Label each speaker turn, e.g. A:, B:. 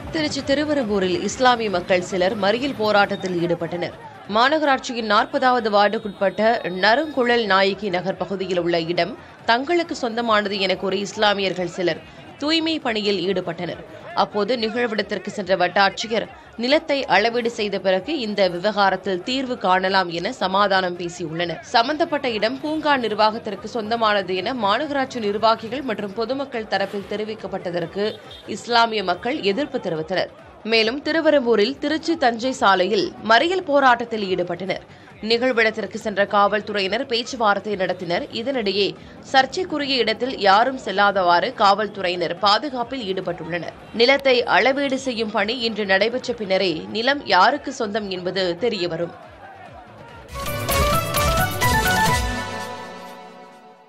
A: திருச்சி திருவெரும்பூரில் இஸ்லாமிய மக்கள் சிலர் மறியல் போராட்டத்தில் ஈடுபட்டனர் மாநகராட்சியின் நாற்பதாவது வார்டுக்குட்பட்ட நறுங்குழல் நாயகி நகர் பகுதியில் உள்ள இடம் தங்களுக்கு சொந்தமானது என கூறி இஸ்லாமியர்கள் சிலர் தூய்மை பணியில் ஈடுபட்டனர் அப்போது நிகழ்விடத்திற்கு சென்ற வட்டாட்சியர் நிலத்தை அளவீடு செய்த பிறகு இந்த விவகாரத்தில் தீர்வு காணலாம் என சமாதானம் பேசியுள்ளனர் சம்பந்தப்பட்ட இடம் பூங்கா நிர்வாகத்திற்கு சொந்தமானது என மாநகராட்சி நிர்வாகிகள் மற்றும் பொதுமக்கள் தரப்பில் தெரிவிக்கப்பட்டதற்கு இஸ்லாமிய மக்கள் எதிர்ப்பு தெரிவித்தனர் மேலும் திருவெரும்பூரில் திருச்சி தஞ்சை சாலையில் மறியல் போராட்டத்தில் ஈடுபட்டனர் நிகழ்விடத்திற்கு சென்ற காவல்துறையினர் பேச்சுவார்த்தை நடத்தினர் இதனிடையே சர்ச்சைக்குரிய இடத்தில் யாரும் செல்லாதவாறு காவல்துறையினர் பாதுகாப்பில் ஈடுபட்டுள்ளனர் நிலத்தை அளவீடு செய்யும் பணி இன்று நடைபெற்ற பின்னரே நிலம் யாருக்கு சொந்தம் என்பது தெரியவரும்